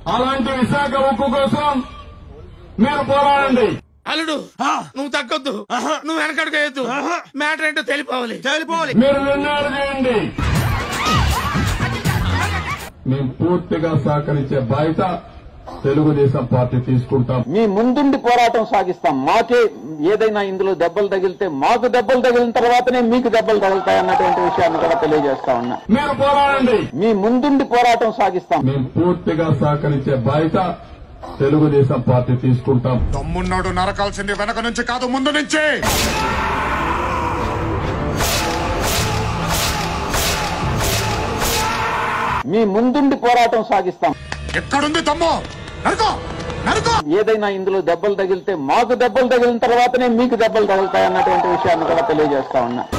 అలాంటి విశాఖ ఉక్కు కోసం మీరు పోరాడండి అల్లుడు నువ్వు తగ్గొద్దు నువ్వు వెనకడుకోవద్దు మ్యాటర్ ఏంటో తెలిపోవాలి వెళ్ళిపోవాలి మీరు నిర్ణయాలు చేయండి మేము పూర్తిగా సహకరించే బాధ్యత తెలుగుదేశం పార్టీ తీసుకుంటాం మీ ముందుండి పోరాటం సాగిస్తాం మాకే ఏదైనా ఇందులో దెబ్బలు తగిలితే మాకు దెబ్బలు తగిలిన తర్వాతనే మీకు దెబ్బలు తగులుతాయి అన్నటువంటి విషయాన్ని కూడా తెలియజేస్తా ఉన్నా మీరు పోరాడండి మీ ముందుండి పోరాటం సాగిస్తాం మేము పూర్తిగా సహకరించే బాధ్యత తెలుగుదేశం పార్టీ తీసుకుంటాం తమ్మున్నాడు నరకాల్సింది వెనక నుంచి కాదు ముందు నుంచి మీ ముందుండి పోరాటం సాగిస్తాం ఎక్కడుంది తమ్ము నరుకో నరుకో ఏదైనా ఇందులో దెబ్బలు తగిలితే మాకు దెబ్బలు తగిలిన తర్వాతనే మీకు దెబ్బలు తగులుతాయి అన్నటువంటి విషయాన్ని కూడా తెలియజేస్తా ఉన్నా